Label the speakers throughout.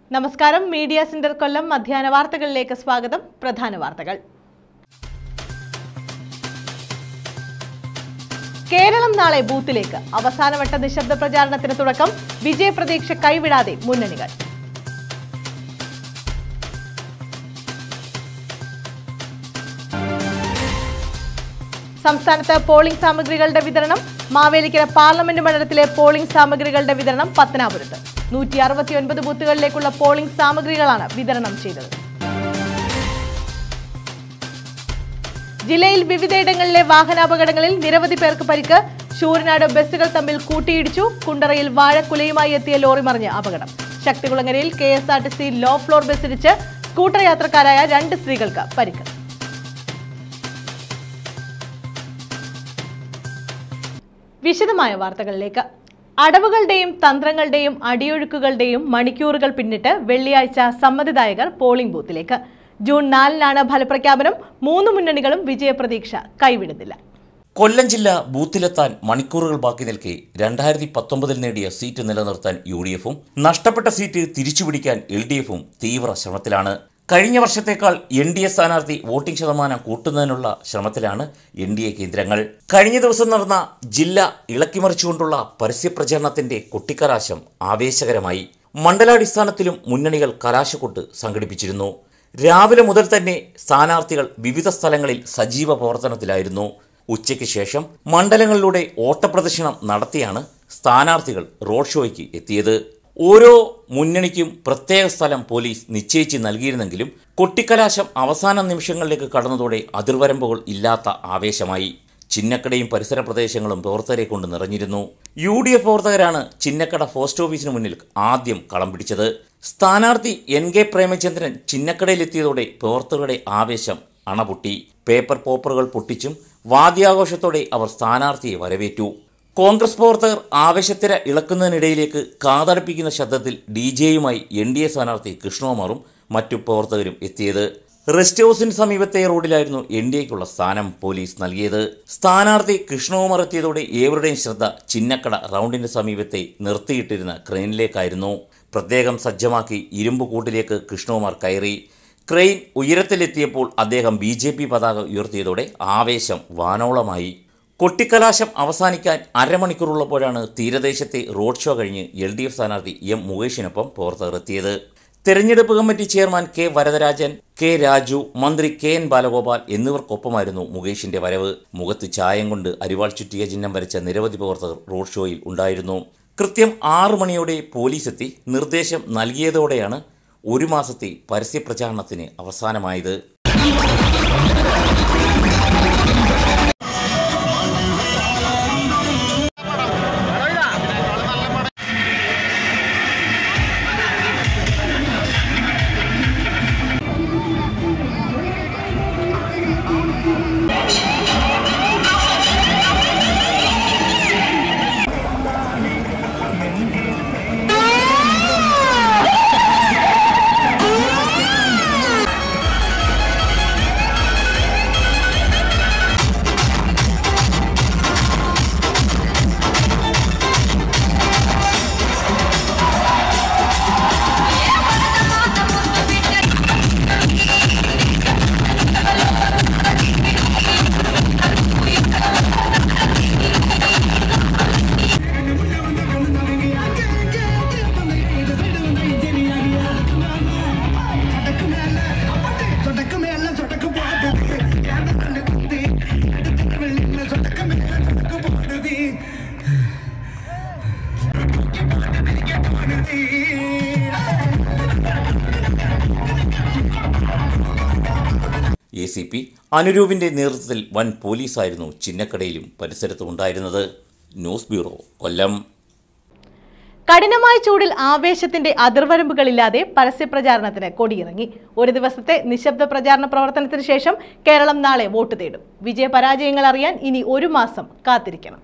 Speaker 1: നമസ്കാരം media centre കൊല്ലം മധ്യാഹ്ന വാർത്തകളിലേക്ക് സ്വാഗതം പ്രധാന വാർത്തകൾ കേരളം നാളെ ബൂത്തിലേക്ക് അവസാനവട്ട നിശബ്ദ പ്രചാരണത്തിന് തുടക്കം വിജയപ്രതീക്ഷ കൈവിടാതെ മുന്നണികൾ സംസ്ഥാനത്ത് പോളിംഗ് സാമഗ്രികളുടെ വിതരണം മാവേലിക്കര പാർലമെന്റ് മണ്ഡലത്തിലെ പോളിംഗ് സാമഗ്രികളുടെ വിതരണം പത്തനാപുരത്ത് നൂറ്റി അറുപത്തിയൊൻപത് ബൂത്തുകളിലേക്കുള്ള പോളിംഗ് സാമഗ്രികളാണ് വിതരണം ചെയ്തത് ജില്ലയിൽ വിവിധയിടങ്ങളിലെ വാഹനാപകടങ്ങളിൽ നിരവധി പേർക്ക് പരിക്ക് ശൂരനാട് ബസ്സുകൾ തമ്മിൽ കൂട്ടിയിടിച്ചു കുണ്ടറയിൽ വാഴക്കുലയുമായി എത്തിയ ലോറി മറിഞ്ഞ് അപകടം ശക്തികുളങ്ങരയിൽ K S R T C low floor ബസ്സിടിച്ച് സ്കൂട്ടർ യാത്രക്കാരായ രണ്ട് സ്ത്രീകൾക്ക് പരിക്ക് വിശദമായ വാർത്തകളിലേക്ക് അടവുകളുടെയും തന്ത്രങ്ങളുടെയും അടിയൊഴുക്കുകളുടെയും മണിക്കൂറുകൾ പിന്നിട്ട് വെള്ളിയാഴ്ച സമ്മതിദായകർ പോളിംഗ് ബൂത്തിലേക്ക് ജൂൺ നാലിനാണ് ഫലപ്രഖ്യാപനം മൂന്ന് മുന്നണികളും വിജയപ്രതീക്ഷ കൈവിടുന്നില്ല
Speaker 2: കൊല്ലം ജില്ല ബൂത്തിലെത്താൻ മണിക്കൂറുകൾ ബാക്കി നിൽക്കെ രണ്ടായിരത്തി പത്തൊമ്പതിൽ നേടിയ സീറ്റ് നിലനിർത്താൻ യു ഡി എഫും നഷ്ടപ്പെട്ട സീറ്റ് തിരിച്ചുപിടിക്കാൻ എൽ ഡി എഫും തീവ്ര ശ്രമത്തിലാണ് കഴിഞ്ഞ വർഷത്തേക്കാൾ എൻ ഡി എ സ്ഥാനാർത്ഥി വോട്ടിംഗ് ശതമാനം കൂട്ടുന്നതിനുള്ള ശ്രമത്തിലാണ് എൻ ഡി എ കേന്ദ്രങ്ങൾ കഴിഞ്ഞ ദിവസം നടന്ന ജില്ല ഇളക്കിമറിച്ചുകൊണ്ടുള്ള പരസ്യപ്രചരണത്തിന്റെ കൊട്ടിക്കലാശം ആവേശകരമായി മണ്ഡലാടിസ്ഥാനത്തിലും മുന്നണികൾ കലാശക്കൊട്ട് സംഘടിപ്പിച്ചിരുന്നു രാവിലെ മുതൽ തന്നെ സ്ഥാനാർത്ഥികൾ വിവിധ സ്ഥലങ്ങളിൽ സജീവ പ്രവർത്തനത്തിലായിരുന്നു ഉച്ചയ്ക്ക് ശേഷം മണ്ഡലങ്ങളിലൂടെ ഓട്ടപ്രദക്ഷിണം നടത്തിയാണ് സ്ഥാനാർത്ഥികൾ റോഡ് ഷോയ്ക്ക് എത്തിയത് ഓരോ മുന്നണിക്കും പ്രത്യേക സ്ഥലം പോലീസ് നിശ്ചയിച്ച് നൽകിയിരുന്നെങ്കിലും കൊട്ടിക്കലാശം അവസാന നിമിഷങ്ങളിലേക്ക് കടന്നതോടെ അതിർവരമ്പുകൾ ഇല്ലാത്ത ആവേശമായി ചിന്നക്കടയും പരിസര പ്രദേശങ്ങളും പ്രവർത്തകരെ കൊണ്ട് നിറഞ്ഞിരുന്നു യു ഡി എഫ് പ്രവർത്തകരാണ് ചിന്നക്കട പോസ്റ്റ് ഓഫീസിന് മുന്നിൽ ആദ്യം കളം പിടിച്ചത് സ്ഥാനാർത്ഥി എൻ കെ പ്രേമചന്ദ്രൻ ചിന്നക്കടയിലെത്തിയതോടെ പ്രവർത്തകരുടെ ആവേശം അണപൊട്ടി പേപ്പർ പോപ്പറുകൾ പൊട്ടിച്ചും വാദ്യാഘോഷത്തോടെ അവർ സ്ഥാനാർത്ഥിയെ വരവേറ്റു കോൺഗ്രസ് പ്രവർത്തകർ ആവേശത്തിര ഇളക്കുന്നതിനിടയിലേക്ക് കാതടപ്പിക്കുന്ന ശബ്ദത്തിൽ ഡി ജെയുമായി എൻ ഡി എ സ്ഥാനാർത്ഥി കൃഷ്ണകുമാറും മറ്റു പ്രവർത്തകരും എത്തിയത് റെസ്റ്റ് ഹൗസിന് സമീപത്തെ റോഡിലായിരുന്നു എൻ ഡി എക്കുള്ള സ്ഥാനം പോലീസ് നൽകിയത് സ്ഥാനാർത്ഥി കൃഷ്ണകുമാർ എത്തിയതോടെ ഏവരുടെയും ശ്രദ്ധ ചിന്നക്കട റൗണ്ടിന്റെ സമീപത്തെ നിർത്തിയിട്ടിരുന്ന ക്രെയിനിലേക്കായിരുന്നു പ്രത്യേകം സജ്ജമാക്കി ഇരുമ്പ് കൂട്ടിലേക്ക് കൃഷ്ണകുമാർ കയറി ക്രെയിൻ ഉയരത്തിലെത്തിയപ്പോൾ അദ്ദേഹം ബി ജെ പി പതാക ഉയർത്തിയതോടെ ആവേശം വാനോളമായി കൊട്ടിക്കലാശം അവസാനിക്കാൻ അരമണിക്കൂറുള്ളപ്പോഴാണ് തീരദേശത്തെ റോഡ് ഷോ കഴിഞ്ഞ് എൽ ഡി എഫ് സ്ഥാനാർത്ഥി എം മുകേഷിനൊപ്പം പ്രവർത്തകർ എത്തിയത് തെരഞ്ഞെടുപ്പ് committee chairman K Varadarajan K Raju മന്ത്രി കെ എൻ ബാലഗോപാൽ എന്നിവർക്കൊപ്പമായിരുന്നു മുകേഷിന്റെ വരവ് മുഖത്ത് ചായം കൊണ്ട് അരിവാൾ ചുറ്റിയ ചിഹ്നം വരച്ച നിരവധി പ്രവർത്തകർ റോഡ് ഷോയിൽ ഉണ്ടായിരുന്നു കൃത്യം ആറു മണിയോടെ പോലീസ് എത്തി നിർദ്ദേശം നൽകിയതോടെയാണ് ഒരു മാസത്തെ പരസ്യപ്രചാരണത്തിന് അവസാനമായത് എ സി പി അനുരൂപിന്റെ നേതൃത്വത്തിൽ വൻ പോലീസായിരുന്നു ചിന്നക്കടയിലും പരിസരത്തും ഉണ്ടായിരുന്നത് ന്യൂസ് ബ്യൂറോ കൊല്ലം
Speaker 1: കഠിനമായ ചൂടിൽ ആവേശത്തിന്റെ അതിർവരമ്പുകളില്ലാതെ പരസ്യപ്രചാരണത്തിന് കൊടിയിറങ്ങി ഒരു ദിവസത്തെ നിശബ്ദ പ്രചാരണ പ്രവർത്തനത്തിന് ശേഷം കേരളം നാളെ വോട്ട് തേടും വിജയപരാജയങ്ങൾ അറിയാൻ ഇനി ഒരു മാസം കാത്തിരിക്കണം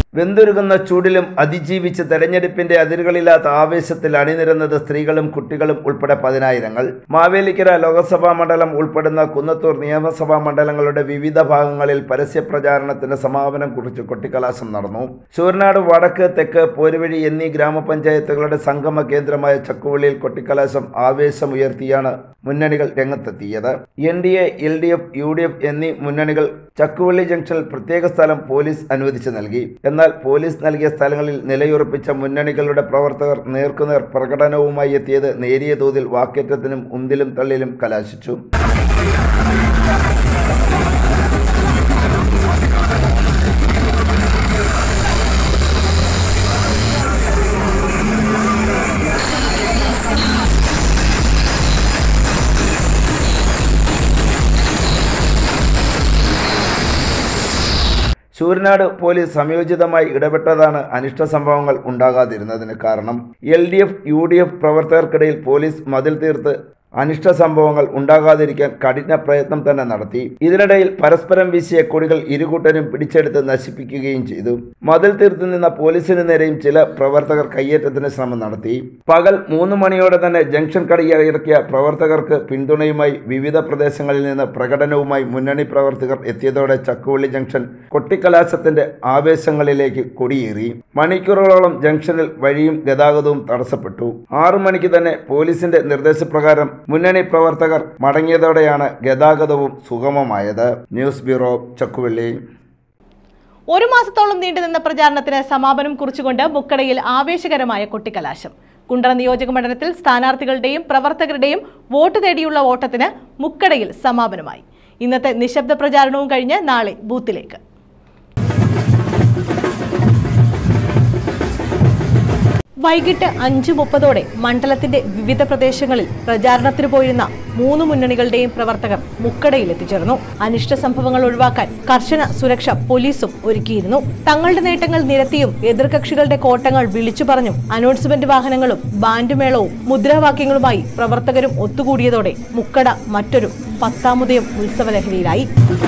Speaker 3: വെന്തുരുകുന്ന ചൂടിലും അതിജീവിച്ച് തെരഞ്ഞെടുപ്പിന്റെ അതിരുകളില്ലാത്ത ആവേശത്തിൽ അണിനിരുന്നത് സ്ത്രീകളും കുട്ടികളും ഉൾപ്പെടെ പതിനായിരങ്ങൾ മാവേലിക്കര ലോക്സഭാ മണ്ഡലം ഉൾപ്പെടുന്ന കുന്നത്തൂർ നിയമസഭാ മണ്ഡലങ്ങളുടെ വിവിധ ഭാഗങ്ങളിൽ പരസ്യ പ്രചാരണത്തിന് സമാപനം കുറിച്ച് കൊട്ടിക്കലാശം നടന്നു ചൂരനാട് വടക്ക് തെക്ക് പോരുവഴി എന്നീ ഗ്രാമപഞ്ചായത്തുകളുടെ സംഗമ കേന്ദ്രമായ ചക്കുവള്ളിയിൽ കൊട്ടിക്കലാശം ആവേശമുയർത്തിയാണ് മുന്നണികൾ രംഗത്തെത്തിയത് N D A L D F U D F എന്നീ മുന്നണികൾ ചക്കുവള്ളി ജംഗ്ഷനിൽ പ്രത്യേക സ്ഥലം പോലീസ് അനുവദിച്ചു നൽകി എന്നാൽ പോലീസ് നൽകിയ സ്ഥലങ്ങളിൽ നിലയുറപ്പിച്ച മുന്നണികളുടെ പ്രവർത്തകർ നേർക്കുനേർ പ്രകടനവുമായി എത്തിയത് നേരിയ തോതിൽ വാക്കേറ്റത്തിനും ഉന്തിലും തള്ളിലും കലാശിച്ചു ശൂരനാട് പോലീസ് സംയോജിതമായി ഇടപെട്ടതാണ് അനിഷ്ട സംഭവങ്ങൾ ഉണ്ടാകാതിരുന്നതിന് കാരണം L D F U D F പ്രവർത്തകർക്കിടയിൽ പോലീസ് മതിൽ തീർത്ത് അനിഷ്ട സംഭവങ്ങൾ ഉണ്ടാകാതിരിക്കാൻ കഠിന പ്രയത്നം തന്നെ നടത്തി ഇതിനിടയിൽ പരസ്പരം വീശിയ കൊടികൾ ഇരുകൂട്ടരും പിടിച്ചെടുത്ത് നശിപ്പിക്കുകയും ചെയ്തു മതിൽ തീർത്ത് നിന്ന പോലീസിന് നേരെയും ചില പ്രവർത്തകർ കയ്യേറ്റത്തിന് ശ്രമം നടത്തി പകൽ മൂന്ന് മണിയോടെ തന്നെ ജംഗ്ഷൻ കടയിറക്കിയ പ്രവർത്തകർക്ക് പിന്തുണയുമായി വിവിധ പ്രദേശങ്ങളിൽ നിന്ന് പ്രകടനവുമായി മുന്നണി പ്രവർത്തകർ എത്തിയതോടെ ചക്കുവള്ളി ജംഗ്ഷൻ കൊട്ടിക്കലാശത്തിന്റെ ആവേശങ്ങളിലേക്ക് കൊടിയേറി മണിക്കൂറുകളോളം ജംഗ്ഷനിൽ വഴിയും ഗതാഗതവും തടസ്സപ്പെട്ടു ആറു മണിക്ക് തന്നെ പോലീസിന്റെ നിർദ്ദേശപ്രകാരം മുന്നണി പ്രവർത്തകർ മടങ്ങിയതോടെയാണ് ഗതാഗതവും സുഗമമായത് ന്യൂസ് ബ്യൂറോ ചക്കുവള്ളി
Speaker 1: ഒരു മാസത്തോളം നീണ്ടുനിന്ന പ്രചാരണത്തിന് സമാപനം കുറിച്ചുകൊണ്ട് മുക്കടയിൽ ആവേശകരമായ കൊട്ടിക്കലാശം കുണ്ടറ നിയോജക മണ്ഡലത്തിൽ സ്ഥാനാർത്ഥികളുടെയും പ്രവർത്തകരുടെയും വോട്ട് തേടിയുള്ള ഓട്ടത്തിന് മുക്കടയിൽ സമാപനമായി ഇന്നത്തെ നിശബ്ദ പ്രചാരണവും കഴിഞ്ഞ് നാളെ ബൂത്തിലേക്ക് വൈകിട്ട് അഞ്ചു മുപ്പതോടെ മണ്ഡലത്തിന്റെ വിവിധ പ്രദേശങ്ങളിൽ പ്രചാരണത്തിന് പോയിരുന്ന മൂന്ന് മുന്നണികളുടെയും പ്രവർത്തകർ മുക്കടയിൽ എത്തിച്ചേർന്നു അനിഷ്ട സംഭവങ്ങൾ ഒഴിവാക്കാൻ കർശന സുരക്ഷ പോലീസും ഒരുക്കിയിരുന്നു തങ്ങളുടെ നേട്ടങ്ങൾ നിരത്തിയും എതിർകക്ഷികളുടെ കോട്ടങ്ങൾ വിളിച്ചു പറഞ്ഞും അനൗൺസ്മെന്റ് വാഹനങ്ങളും ബാൻഡ് മേളവും മുദ്രാവാക്യങ്ങളുമായി പ്രവർത്തകരും ഒത്തുകൂടിയതോടെ മുക്കട മറ്റൊരു പത്താമുദയം ഉത്സവലഹരിയിലായി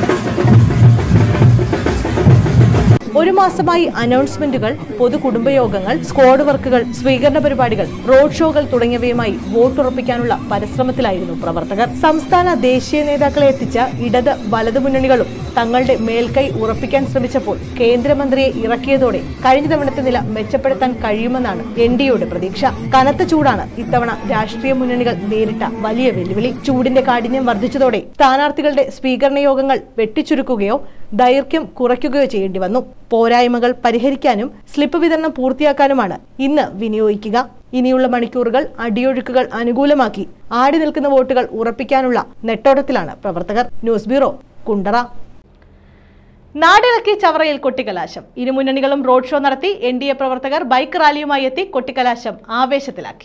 Speaker 1: ഒരു മാസമായി അനൗൺസ്മെന്റുകൾ പൊതു കുടുംബയോഗങ്ങൾ സ്ക്വാഡ് വർക്കുകൾ സ്വീകരണ പരിപാടികൾ റോഡ് ഷോകൾ തുടങ്ങിയവയുമായി വോട്ടുറപ്പിക്കാനുള്ള പരിശ്രമത്തിലായിരുന്നു പ്രവർത്തകർ സംസ്ഥാന ദേശീയ നേതാക്കളെ എത്തിച്ച ഇടത് വലതു മുന്നണികളും തങ്ങളുടെ മേൽക്കൈ ഉറപ്പിക്കാൻ ശ്രമിച്ചപ്പോൾ കേന്ദ്രമന്ത്രിയെ ഇറക്കിയതോടെ കഴിഞ്ഞ തവണത്തെ നില മെച്ചപ്പെടുത്താൻ കഴിയുമെന്നാണ് എൻ ഡിയുടെ പ്രതീക്ഷ കനത്ത ചൂടാണ് ഇത്തവണ രാഷ്ട്രീയ മുന്നണികൾ നേരിട്ട വലിയ വെല്ലുവിളി ചൂടിന്റെ കാഠിന്യം വർദ്ധിച്ചതോടെ സ്ഥാനാർത്ഥികളുടെ സ്വീകരണ യോഗങ്ങൾ വെട്ടിച്ചുരുക്കുകയോ ദൈർഘ്യം കുറയ്ക്കുകയോ ചെയ്യേണ്ടി വന്നു പോരായ്മകൾ പരിഹരിക്കാനും സ്ലിപ്പ് വിതരണം പൂർത്തിയാക്കാനുമാണ് ഇന്ന് വിനിയോഗിക്കുക ഇനിയുള്ള മണിക്കൂറുകൾ അടിയൊഴുക്കുകൾ അനുകൂലമാക്കി ആടി നിൽക്കുന്ന വോട്ടുകൾ ഉറപ്പിക്കാനുള്ള നെട്ടോട്ടത്തിലാണ് പ്രവർത്തകർ ന്യൂസ് ബ്യൂറോ കുണ്ടറ നാടിളക്കി ചവറയിൽ കൊട്ടിക്കലാശം ഇരു മുന്നണികളും റോഡ് ഷോ നടത്തി എൻ ഡി എ പ്രവർത്തകർ ബൈക്ക് റാലിയുമായി എത്തി കൊട്ടിക്കലാശം ആവേശത്തിലാക്കി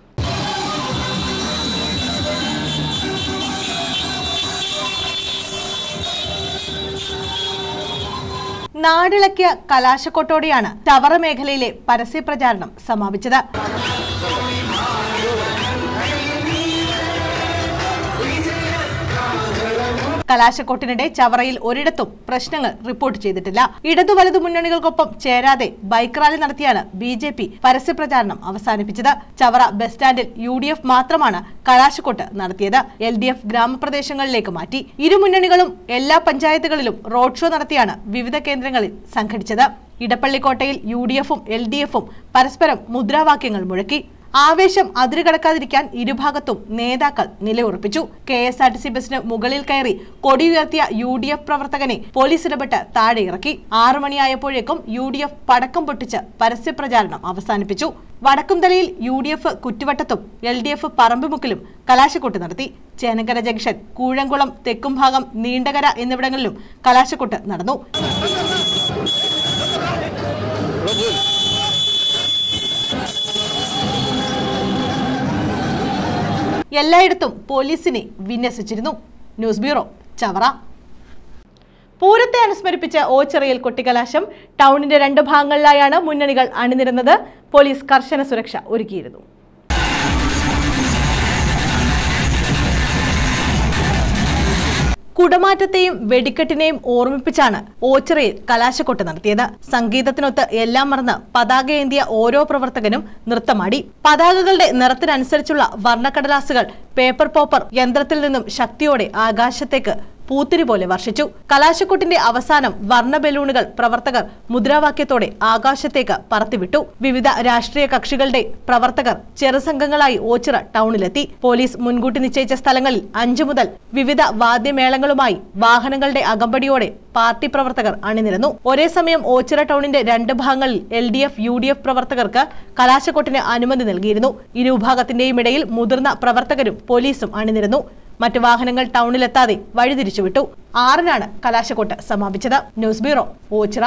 Speaker 1: നാടിളക്കിയ കലാശക്കൊട്ടോടെയാണ് ചവറ മേഖലയിലെ പരസ്യ പ്രചാരണം സമാപിച്ചത് കലാശക്കൊട്ടിനിടെ ചവറയിൽ ഒരിടത്തും പ്രശ്നങ്ങൾ റിപ്പോർട്ട് ചെയ്തിട്ടില്ല ഇടതു വലതു മുന്നണികൾക്കൊപ്പം ചേരാതെ ബൈക്ക് റാലി നടത്തിയാണ് ബി ജെ പി പരസ്യപ്രചാരണം അവസാനിപ്പിച്ചത് ചവറ ബസ് സ്റ്റാൻഡിൽ യു ഡി എഫ് മാത്രമാണ് കലാശക്കൊട്ട് നടത്തിയത് എൽ ഡി എഫ് ഗ്രാമപ്രദേശങ്ങളിലേക്ക് മാറ്റി ഇരു മുന്നണികളും എല്ലാ പഞ്ചായത്തുകളിലും റോഡ് ഷോ നടത്തിയാണ് വിവിധ കേന്ദ്രങ്ങളിൽ സംഘടിച്ചത് ഇടപ്പള്ളിക്കോട്ടയിൽ യു ഡി എഫും എൽ ഡി എഫും പരസ്പരം മുദ്രാവാക്യങ്ങൾ മുഴക്കി ആവേശം അതിരുകടക്കാതിരിക്കാൻ ഇരുഭാഗത്തും നേതാക്കൾ നിലയുറപ്പിച്ചു K S R T C ബസിന് മുകളിൽ കയറി കൊടിയുയർത്തിയ യു ഡി എഫ് പ്രവർത്തകനെ പോലീസ് ഇടപെട്ട് താഴെ ഇറക്കി ആറു മണിയായപ്പോഴേക്കും യു ഡി എഫ് പടക്കം പൊട്ടിച്ച് പരസ്യപ്രചാരണം അവസാനിപ്പിച്ചു വടക്കുംതലയിൽ യു ഡി എഫ് കുറ്റുവട്ടത്തും എൽ ഡി എഫ് പറമ്പുമുക്കിലും കലാശക്കൊട്ട് നടത്തി ചേനക്കര ജംഗ്ഷൻ കൂഴംകുളം തെക്കുംഭാഗം നീണ്ടകര എന്നിവിടങ്ങളിലും കലാശക്കൊട്ട് നടന്നു എല്ലായിടത്തും പോലീസിനെ വിന്യസിച്ചിരുന്നു ന്യൂസ് ബ്യൂറോ ചവറ പൂരത്തെ അനുസ്മരിപ്പിച്ച ഓച്ചിറയിൽ കൊട്ടിക്കലാശം ടൗണിന്റെ രണ്ട് ഭാഗങ്ങളിലായാണ് മുന്നണികൾ അണിനിരുന്നത് പോലീസ് കർശന സുരക്ഷ ഒരുക്കിയിരുന്നു കുടമാറ്റത്തെയും വെടിക്കെട്ടിനെയും ഓർമ്മിപ്പിച്ചാണ് ഓച്ചിറയിൽ കലാശക്കൊട്ട് നടത്തിയത് സംഗീതത്തിനൊത്ത് എല്ലാം മറന്ന് പതാകയേന്തിയ ഓരോ പ്രവർത്തകനും നൃത്തമാടി പതാകകളുടെ നിറത്തിനനുസരിച്ചുള്ള വർണ്ണക്കടലാസുകൾ പേപ്പർ പോപ്പർ യന്ത്രത്തിൽ നിന്നും ശക്തിയോടെ ആകാശത്തേക്ക് പൂത്തിരി പോലെ വർഷിച്ചു കലാശക്കൊട്ടിന്റെ അവസാനം വർണ്ണ ബലൂണുകൾ പ്രവർത്തകർ മുദ്രാവാക്യത്തോടെ ആകാശത്തേക്ക് പറത്തിവിട്ടു വിവിധ രാഷ്ട്രീയ കക്ഷികളുടെ പ്രവർത്തകർ ചെറുസംഘങ്ങളായി ഓച്ചിറ ടൗണിലെത്തി പോലീസ് മുൻകൂട്ടി നിശ്ചയിച്ച സ്ഥലങ്ങളിൽ അഞ്ചു മുതൽ വിവിധ വാദ്യമേളങ്ങളുമായി വാഹനങ്ങളുടെ അകമ്പടിയോടെ പാർട്ടി പ്രവർത്തകർ അണിനിരന്നു ഒരേ സമയം ഓച്ചിറ ടൗണിന്റെ രണ്ട് ഭാഗങ്ങളിൽ L D F U D F പ്രവർത്തകർക്ക് കലാശക്കൊട്ടിന് അനുമതി നൽകിയിരുന്നു ഇരുവിഭാഗത്തിന്റെയും ഇടയിൽ മുതിർന്ന പ്രവർത്തകരും പോലീസും അണിനിരന്നു മറ്റു വാഹനങ്ങൾ ടൗണിലെത്താതെ വഴിതിരിച്ചുവിട്ടു ആറിനാണ് കലാശക്കൊട്ട് സമാപിച്ചത് news bureau Oachira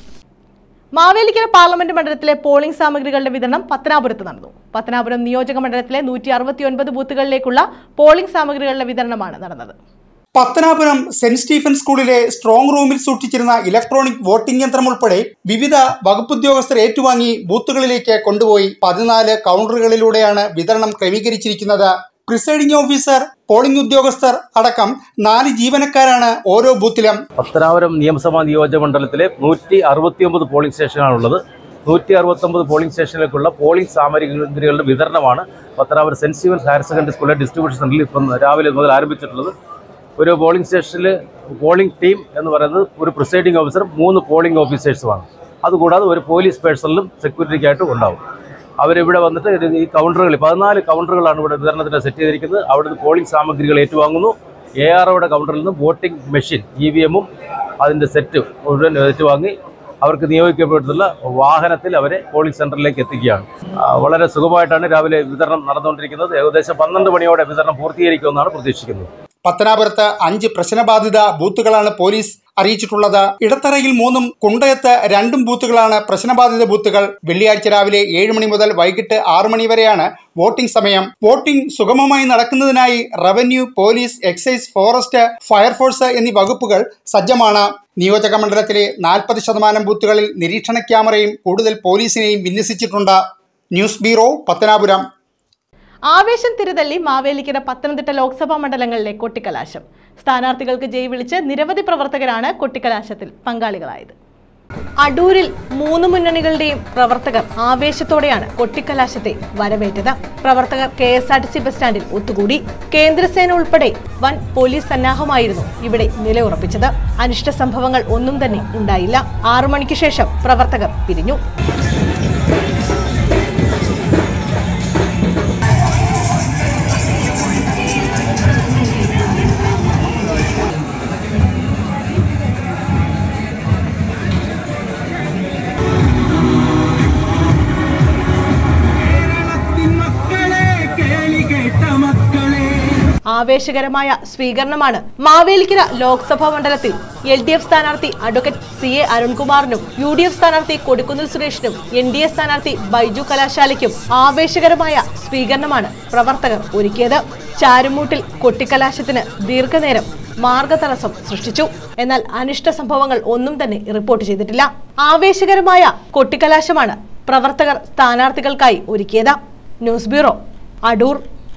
Speaker 1: Mavelikkara parliament മണ്ഡലത്തിലെ പോളിംഗ് സാമഗ്രികളുടെ വിതരണം പത്തനാപുരത്ത് നടന്നു പത്തനാപുരം നിയോജക മണ്ഡലത്തിലെ നൂറ്റി അറുപത്തിയൊൻപത് ബൂത്തുകളിലേക്കുള്ള പോളിംഗ് സാമഗ്രികളുടെ വിതരണമാണ് നടന്നത്
Speaker 4: പത്തനാപുരം സെന്റ് സ്റ്റീഫൻ സ്കൂളിലെ സ്ട്രോങ് റൂമിൽ സൂക്ഷിച്ചിരുന്ന ഇലക്ട്രോണിക് വോട്ടിംഗ് യന്ത്രം ഉൾപ്പെടെ വിവിധ വകുപ്പുദ്യോഗസ്ഥർ ഏറ്റുവാങ്ങി ബൂത്തുകളിലേക്ക് കൊണ്ടുപോയി പതിനാല് കൗണ്ടറുകളിലൂടെയാണ് വിതരണം ക്രമീകരിച്ചിരിക്കുന്നത് പ്രിസൈഡിംഗ് ഓഫീസർ പോളിംഗ് ഉദ്യോഗസ്ഥർ അടക്കം നാല് ജീവനക്കാരാണ് ഓരോ ബൂത്തിലും
Speaker 5: പത്തനാപുരം നിയമസഭാ നിയോജക മണ്ഡലത്തിലെ നൂറ്റി അറുപത്തിയൊമ്പത് പോളിംഗ് സ്റ്റേഷനാണുള്ളത് നൂറ്റി അറുപത്തൊമ്പത് പോളിംഗ് സ്റ്റേഷനിലേക്കുള്ള പോളിംഗ് സാമഗ്രികളുടെ വിതരണമാണ് Pathanapuram saint Stevens higher secondary സ്കൂളിലെ ഡിസ്ട്രിബ്യൂഷൻ സെൻറ്ററിൽ ഇപ്പം രാവിലെ മുതൽ ആരംഭിച്ചിട്ടുള്ളത് ഒരു പോളിംഗ് സ്റ്റേഷനിൽ പോളിംഗ് ടീം എന്ന് പറയുന്നത് ഒരു പ്രിസൈഡിംഗ് ഓഫീസറും മൂന്ന് പോളിംഗ് ഓഫീസേഴ്സുമാണ് അതുകൂടാതെ ഒരു പോലീസ് പേഴ്സണലും സെക്യൂരിറ്റിക്കായിട്ടും ഉണ്ടാവും അവരിവിടെ വന്നിട്ട് ഇത് ഈ കൗണ്ടറുകളിൽ പതിനാല് കൗണ്ടറുകളാണ് ഇവിടെ വിതരണത്തിന് സെറ്റ് ചെയ്തിരിക്കുന്നത് അവിടുന്ന് പോളിംഗ് സാമഗ്രികൾ ഏറ്റുവാങ്ങുന്നു എ ആർ ഒയുടെ കൗണ്ടറിൽ നിന്ന് വോട്ടിംഗ് മെഷീൻ ഇ വി എമ്മും അതിൻ്റെ സെറ്റ് മുഴുവൻ ഏറ്റുവാങ്ങി അവർക്ക് നിയോഗിക്കപ്പെട്ടുള്ള വാഹനത്തിൽ അവരെ പോളിംഗ് സെൻറ്ററിലേക്ക് എത്തിക്കുകയാണ് ആ, വളരെ സുഖമായിട്ടാണ് രാവിലെ വിതരണം നടന്നുകൊണ്ടിരിക്കുന്നത് ഏകദേശം പന്ത്രണ്ട് മണിയോടെ വിതരണം പൂർത്തീകരിക്കുമെന്നാണ് പ്രതീക്ഷിക്കുന്നത്
Speaker 4: പത്തനാപുരത്ത് അഞ്ച് പ്രശ്നബാധിത ബൂത്തുകളാണ് പോലീസ് അറിയിച്ചിട്ടുള്ളത് ഇടത്തറയിൽ മൂന്നും കുണ്ടയത്ത് രണ്ടും ബൂത്തുകളാണ് പ്രശ്നബാധിത ബൂത്തുകൾ വെള്ളിയാഴ്ച രാവിലെ ഏഴ് മണി മുതൽ വൈകിട്ട് ആറ് മണി വരെയാണ് വോട്ടിംഗ് സമയം വോട്ടിംഗ് സുഗമമായി നടക്കുന്നതിനായി revenue police excise forest fire force എന്നീ വകുപ്പുകൾ സജ്ജമാണ് നിയോജക മണ്ഡലത്തിലെ നാൽപ്പത് ശതമാനം ബൂത്തുകളിൽ നിരീക്ഷണ ക്യാമറയും കൂടുതൽ പോലീസിനെയും വിന്യസിച്ചിട്ടുണ്ട് ന്യൂസ് ബ്യൂറോ പത്തനാപുരം
Speaker 1: ആവേശം തിരുതല്ലി മാവേലിക്കര പത്തനംതിട്ട ലോക്സഭാ മണ്ഡലങ്ങളിലെ കൊട്ടിക്കലാശം സ്ഥാനാർത്ഥികൾക്ക് ജയ് വിളിച്ച് നിരവധി പ്രവർത്തകരാണ് കൊട്ടിക്കലാശത്തിൽ പങ്കാളികളായത് അടൂരിൽ മൂന്ന് മുന്നണികളുടെയും പ്രവർത്തകർ ആവേശത്തോടെയാണ് കൊട്ടിക്കലാശത്തെ വരവേറ്റത് പ്രവർത്തകർ K S R T C bus സ്റ്റാൻഡിൽ ഒത്തുകൂടി കേന്ദ്രസേന ഉൾപ്പെടെ വൻ പോലീസ് സന്നാഹമായിരുന്നു ഇവിടെ നിലയുറപ്പിച്ചത് അനിഷ്ട സംഭവങ്ങൾ ഒന്നും തന്നെ ഉണ്ടായില്ല ആറു മണിക്ക് ശേഷം പ്രവർത്തകർ പിരിഞ്ഞു ആവേശകരമായ സ്വീകരണമാണ് മാവേലിക്കര ലോക്സഭാ മണ്ഡലത്തിൽ എൽ ഡി എഫ് സ്ഥാനാർത്ഥി അഡ്വക്കേറ്റ് സി എ അരുൺകുമാറിനും യു ഡി എഫ് സ്ഥാനാർത്ഥി കൊടിക്കുന്നിൽ സുരേഷിനും എൻ ഡി എ സ്ഥാനാർത്ഥി ബൈജു കലാശാലയ്ക്കും ആവേശകരമായ സ്വീകരണമാണ് പ്രവർത്തകർ ഒരുക്കിയത് ചാരുമൂട്ടിൽ കൊട്ടിക്കലാശത്തിന് ദീർഘനേരം മാർഗതടസ്സം സൃഷ്ടിച്ചു എന്നാൽ അനിഷ്ട സംഭവങ്ങൾ ഒന്നും തന്നെ റിപ്പോർട്ട് ചെയ്തിട്ടില്ല ആവേശകരമായ കൊട്ടിക്കലാശമാണ് പ്രവർത്തകർ സ്ഥാനാർത്ഥികൾക്കായി ഒരുക്കിയത് ന്യൂസ് ബ്യൂറോ അടൂർ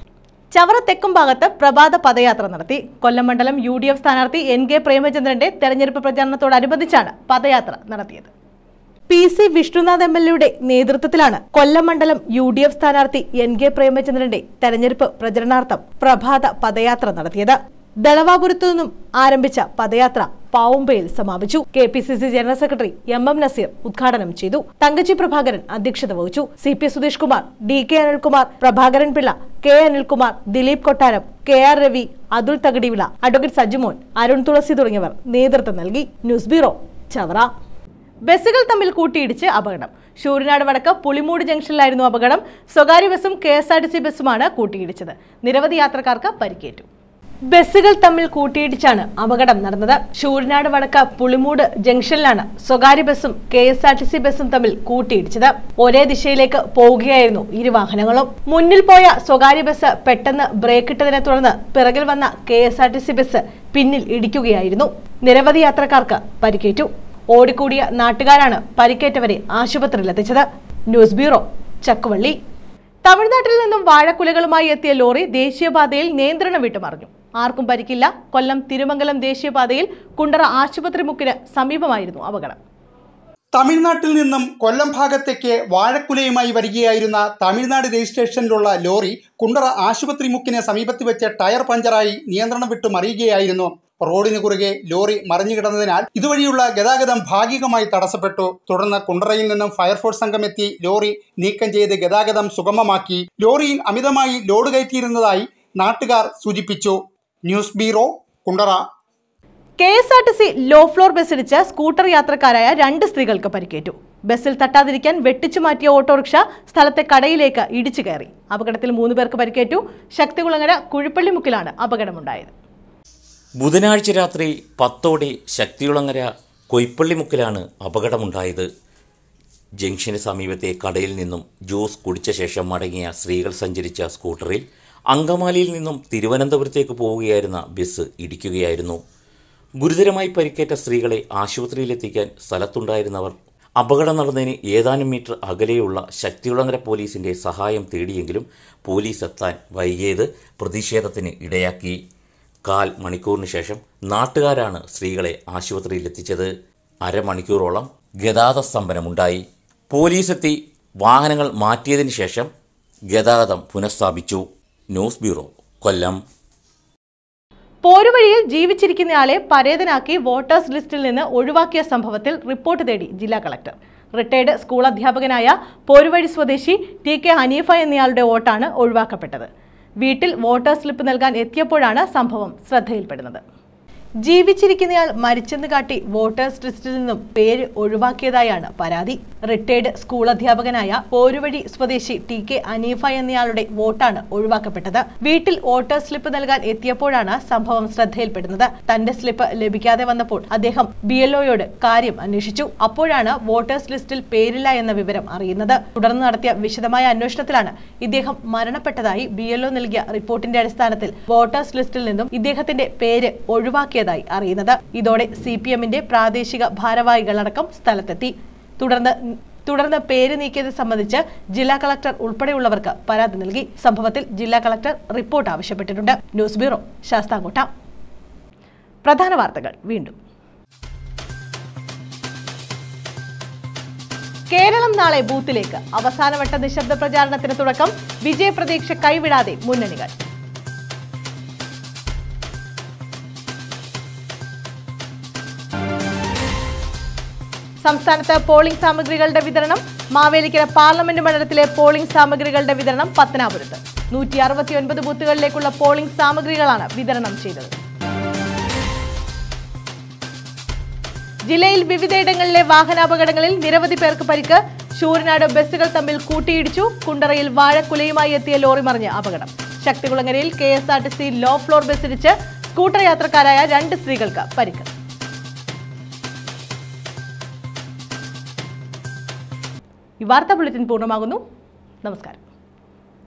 Speaker 1: ചവറ തെക്കും ഭാഗത്ത് പ്രഭാത പദയാത്ര നടത്തി കൊല്ലം മണ്ഡലം യു ഡി എഫ് സ്ഥാനാർത്ഥി എൻ കെ പ്രേമചന്ദ്രന്റെ തെരഞ്ഞെടുപ്പ് പ്രചാരണത്തോടനുബന്ധിച്ചാണ് പദയാത്ര നടത്തിയത് P C Vishnunath M L എയുടെ നേതൃത്വത്തിലാണ് കൊല്ലം മണ്ഡലം യു ഡി എഫ് സ്ഥാനാർത്ഥി എൻ കെ പ്രേമചന്ദ്രന്റെ തെരഞ്ഞെടുപ്പ് പ്രചരണാർത്ഥം പ്രഭാത പദയാത്ര നടത്തിയത് ദളവാപുരത്തു നിന്നും ആരംഭിച്ച പദയാത്ര പാവുമ്പയിൽ സമാപിച്ചു K P C C general secretary M M Nazeer ഉദ്ഘാടനം ചെയ്തു തങ്കച്ചി പ്രഭാകരൻ അധ്യക്ഷത വഹിച്ചു C P Sudheesh Kumar D K Anilkumar Prabhakaran Pillai K Anilkumar Dileep Kottaram K R Ravi Athul Thakadivila advocate Sajimon Arun Thulasi തുടങ്ങിയവർ നേതൃത്വം നൽകി ന്യൂസ് ബ്യൂറോ ചവറ ബസ്സുകൾ തമ്മിൽ കൂട്ടിയിടിച്ച് അപകടം ശൂരനാട് വടക്ക് പുളിമൂട് ജംഗ്ഷനിലായിരുന്നു അപകടം സ്വകാര്യ ബസ്സും K S R T C ബസ്സുമാണ് കൂട്ടിയിടിച്ചത് നിരവധി യാത്രക്കാർക്ക് പരിക്കേറ്റു ബസ്സുകൾ തമ്മിൽ കൂട്ടിയിടിച്ചാണ് അപകടം നടന്നത് ശൂരനാട് വടക്ക് പുളിമൂട് ജംഗ്ഷനിലാണ് സ്വകാര്യ ബസ്സും K S R T C ബസ്സും തമ്മിൽ കൂട്ടിയിടിച്ചത് ഒരേ ദിശയിലേക്ക് പോവുകയായിരുന്നു ഇരുവാഹനങ്ങളും മുന്നിൽ പോയ സ്വകാര്യ ബസ് പെട്ടെന്ന് ബ്രേക്ക് ഇട്ടതിനെ തുടർന്ന് പിറകിൽ വന്ന K S R T C bus പിന്നിൽ ഇടിക്കുകയായിരുന്നു നിരവധി യാത്രക്കാർക്ക് പരിക്കേറ്റു ഓടിക്കൂടിയ നാട്ടുകാരാണ് പരിക്കേറ്റവരെ ആശുപത്രിയിലെത്തിച്ചത് ന്യൂസ് ബ്യൂറോ ചക്കുവള്ളി തമിഴ്നാട്ടിൽ നിന്നും വാഴക്കുലകളുമായി എത്തിയ ലോറി ദേശീയപാതയിൽ നിയന്ത്രണം വിട്ടുമറിഞ്ഞു ആർക്കും പരിക്കില്ല കൊല്ലം തിരുമംഗലം ദേശീയപാതയിൽ കുണ്ടറ ആശുപത്രി മുക്കിന് സമീപമായിരുന്നു അപകടം
Speaker 4: തമിഴ്നാട്ടിൽ നിന്നും കൊല്ലം ഭാഗത്തേക്ക് വാഴക്കുലയുമായി വരികയായിരുന്ന തമിഴ്നാട് രജിസ്ട്രേഷനിലുള്ള ലോറി കുണ്ടറ ആശുപത്രി മുക്കിന് സമീപത്ത് വെച്ച് ടയർ പഞ്ചറായി നിയന്ത്രണം വിട്ട് മറിയുകയായിരുന്നു റോഡിന് കുറുകെ ലോറി മറിഞ്ഞു കിടന്നതിനാൽ ഇതുവഴിയുള്ള ഗതാഗതം ഭാഗികമായി തടസ്സപ്പെട്ടു തുടർന്ന് കുണ്ടറയിൽ നിന്നും ഫയർഫോഴ്സ് സംഘം എത്തി ലോറി നീക്കം ചെയ്ത് ഗതാഗതം സുഗമമാക്കി ലോറിയിൽ അമിതമായി ലോഡ് കയറ്റിയിരുന്നതായി നാട്ടുകാർ സൂചിപ്പിച്ചു news bureau Kundara
Speaker 1: K S R T C low floor ബസ്സിടിച്ച് സ്കൂട്ടർ യാത്രക്കാരായ രണ്ട് സ്ത്രീകൾക്ക് പരിക്കേറ്റു ബസ്സിൽ തട്ടാതിരിക്കാൻ വെട്ടിച്ചു മാറ്റിയ ഓട്ടോറിക്ഷ സ്ഥലത്തെ കടയിലേക്ക് ഇടിച്ചു കയറി അപകടത്തിൽ മൂന്ന് പേർക്ക് പരിക്കേറ്റു ശക്തികുളങ്ങര കുഴിപ്പള്ളിമുക്കിലാണ് അപകടമുണ്ടായത്
Speaker 2: ബുധനാഴ്ച രാത്രി പത്തോടെ ശക്തിയുളങ്ങര കൊയ്പ്പള്ളിമുക്കിലാണ് അപകടമുണ്ടായത് ജംഗ്ഷന് സമീപത്തെ കടയിൽ നിന്നും ജ്യൂസ് കുടിച്ച ശേഷം മടങ്ങിയ സ്ത്രീകൾ സഞ്ചരിച്ച സ്കൂട്ടറിൽ അങ്കമാലിയിൽ നിന്നും തിരുവനന്തപുരത്തേക്ക് പോവുകയായിരുന്ന ബസ് ഇടിക്കുകയായിരുന്നു ഗുരുതരമായി പരിക്കേറ്റ സ്ത്രീകളെ ആശുപത്രിയിലെത്തിക്കാൻ സ്ഥലത്തുണ്ടായിരുന്നവർ അപകടം നടന്നതിന് ഏതാനും മീറ്റർ അകലെയുള്ള ശക്തിയുളങ്ങര പോലീസിന്റെ സഹായം തേടിയെങ്കിലും പോലീസ് എത്താൻ വൈകിയത് പ്രതിഷേധത്തിന് ഇടയാക്കി കാൽ മണിക്കൂറിന് ശേഷം നാട്ടുകാരാണ് സ്ത്രീകളെ ആശുപത്രിയിലെത്തിച്ചത് അരമണിക്കൂറോളം ഗതാഗത സ്തംഭനമുണ്ടായി പോലീസെത്തി വാഹനങ്ങൾ മാറ്റിയതിന് ശേഷം ഗതാഗതം പുനഃസ്ഥാപിച്ചു ന്യൂസ് ബ്യൂറോ കൊല്ലം
Speaker 1: പോരുവഴിയിൽ ജീവിച്ചിരിക്കുന്നയാളെ പരേതനാക്കി വോട്ടേഴ്സ് ലിസ്റ്റിൽ നിന്ന് ഒഴിവാക്കിയ സംഭവത്തിൽ റിപ്പോർട്ട് തേടി ജില്ലാ കളക്ടർ റിട്ടയർഡ് സ്കൂൾ അധ്യാപകനായ പോരുവഴി സ്വദേശി ടി കെ ഹനീഫ എന്നയാളുടെ വോട്ടാണ് ഒഴിവാക്കപ്പെട്ടത് വീട്ടിൽ വോട്ടർ സ്ലിപ്പ് നൽകാൻ എത്തിയപ്പോഴാണ് സംഭവം ശ്രദ്ധയിൽപ്പെടുന്നത് ജീവിച്ചിരിക്കുന്നയാൾ മരിച്ചെന്ന് കാട്ടി വോട്ടേഴ്സ് ലിസ്റ്റിൽ നിന്നും പേര് ഒഴിവാക്കിയതായാണ് പരാതി റിട്ടയർഡ് സ്കൂൾ അധ്യാപകനായ പോരുവഴി സ്വദേശി ടി കെ അനീഫ എന്നയാളുടെ വോട്ടാണ് ഒഴിവാക്കപ്പെട്ടത് വീട്ടിൽ വോട്ടർ സ്ലിപ്പ് നൽകാൻ എത്തിയപ്പോഴാണ് സംഭവം ശ്രദ്ധയിൽപ്പെടുന്നത് തന്റെ സ്ലിപ്പ് ലഭിക്കാതെ വന്നപ്പോൾ അദ്ദേഹം ബി എൽഒയോട് കാര്യം അന്വേഷിച്ചു അപ്പോഴാണ് വോട്ടേഴ്സ് ലിസ്റ്റിൽ പേരില്ല എന്ന വിവരം അറിയുന്നത് തുടർന്ന് നടത്തിയ വിശദമായ അന്വേഷണത്തിലാണ് ഇദ്ദേഹം മരണപ്പെട്ടതായി ബി എൽഒ നൽകിയ റിപ്പോർട്ടിന്റെ അടിസ്ഥാനത്തിൽ വോട്ടേഴ്സ് ലിസ്റ്റിൽ നിന്നും ഇദ്ദേഹത്തിന്റെ പേര് ഒഴിവാക്കിയതായി അറിയുന്നത് ഇതോടെ സി പി എമ്മിന്റെ പ്രാദേശിക ഭാരവാഹികളടക്കം സ്ഥലത്തെത്തി തുടർന്ന് തുടർന്ന് പേര് നീക്കിയത് സംബന്ധിച്ച് ജില്ലാ കളക്ടർ ഉൾപ്പെടെയുള്ളവർക്ക് പരാതി നൽകി സംഭവത്തിൽ ജില്ലാ കളക്ടർ റിപ്പോർട്ട് ആവശ്യപ്പെട്ടിട്ടുണ്ട് ന്യൂസ് ബ്യൂറോ ശാസ്താംകോട്ട പ്രധാന വാർത്തകൾ വീണ്ടും കേരളം നാളെ ബൂത്തിലേക്ക് അവസാനവട്ട നിശബ്ദ പ്രചാരണത്തിന് തുടക്കം വിജയപ്രതീക്ഷ കൈവിടാതെ മുന്നണികൾ സംസ്ഥാനത്ത് പോളിംഗ് സാമഗ്രികളുടെ വിതരണം മാവേലിക്കര പാർലമെന്റ് മണ്ഡലത്തിലെ പോളിംഗ് സാമഗ്രികളുടെ വിതരണം പത്തനാപുരത്ത് നൂറ്റി അറുപത്തിയൊൻപത് ബൂത്തുകളിലേക്കുള്ള പോളിംഗ് സാമഗ്രികളാണ് വിതരണം ചെയ്തത് ജില്ലയിൽ വിവിധയിടങ്ങളിലെ വാഹനാപകടങ്ങളിൽ നിരവധി പേർക്ക് പരിക്ക് ശൂരനാട് ബസ്സുകൾ തമ്മിൽ കൂട്ടിയിടിച്ചു കുണ്ടറയിൽ വാഴക്കുലയുമായി എത്തിയ ലോറി മറിഞ്ഞ് അപകടം ശക്തികുളങ്ങരയിൽ K S R T C low floor ബസ്സിടിച്ച് സ്കൂട്ടർ യാത്രക്കാരായ രണ്ട് സ്ത്രീകൾക്ക് പരിക്ക് ഈ വാർത്താ ബുള്ളറ്റിൻ പൂർണ്ണമാകുന്നു നമസ്കാരം